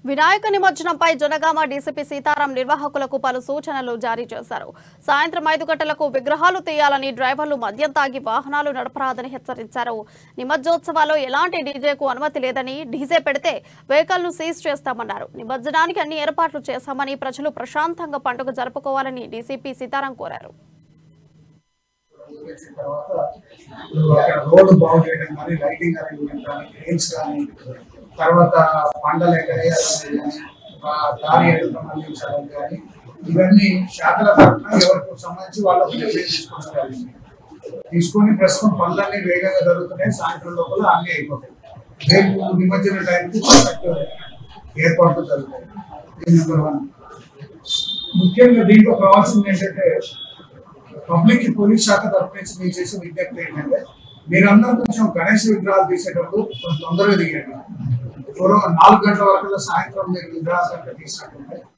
వినాయక నిమజ్జనంపై జనగామ డీసీపీ సీతారాం నిర్వాహకులకు పలు సూచనలు జారీ చేశారు సాయంత్రం ఐదు గంటలకు విగ్రహాలు తీయాలని డ్రైవర్లు మద్యం తాగి వాహనాలు నడపరాదని హెచ్చరించారు నిమజ్జోత్సవాల్లో ఎలాంటి డీజేకు అనుమతి లేదని డీజే పెడితే వెహికల్ ను సీజ్ చేస్తామన్నారు నిమజ్జనానికి అన్ని ఏర్పాట్లు చేశామని ప్రజలు ప్రశాంతంగా పండుగ జరుపుకోవాలని డీసీపీ సీతారాం కోరారు వచ్చిన తర్వాత ఇప్పుడు అక్కడ రోడ్డు బాగు చేయడం కానీ లైటింగ్ అరేంజ్మెంట్ కానీ ట్రైన్స్ కానీ తర్వాత పంటలు ఎక్కడ వేయాలని కానీ ఆ దారి ఎక్కడ మళ్ళించాలని కానీ ఇవన్నీ శాఖల తరఫున ఎవరికి సంబంధించి వాళ్ళకు నిర్ణయం తీసుకోవడం జరిగింది తీసుకొని ప్రస్తుతం పనులన్నీ వేగంగా జరుగుతున్నాయి సాయంత్రం లోపల అన్నీ అయిపోతాయి రేపు నిమజ్జన టైంకి పర్ఫెక్ట్ ఏర్పాట్లు జరుగుతాయి ఇది నెంబర్ వన్ ముఖ్యంగా దీంట్లో కావాల్సింది ఏంటంటే పబ్లిక్ కి పోలీస్ శాఖ తరపు నుంచి మీరు చేసే విజ్ఞప్తి ఏంటంటే మీరందరూ కొంచెం గణేష్ విగ్రహాలు తీసేటప్పుడు కొంచెం తొందరగా దిగండి పూర్వం నాలుగు గంటల వరకు సాయంత్రం మీరు విగ్రహాలు కనుక తీసినట్టుంటే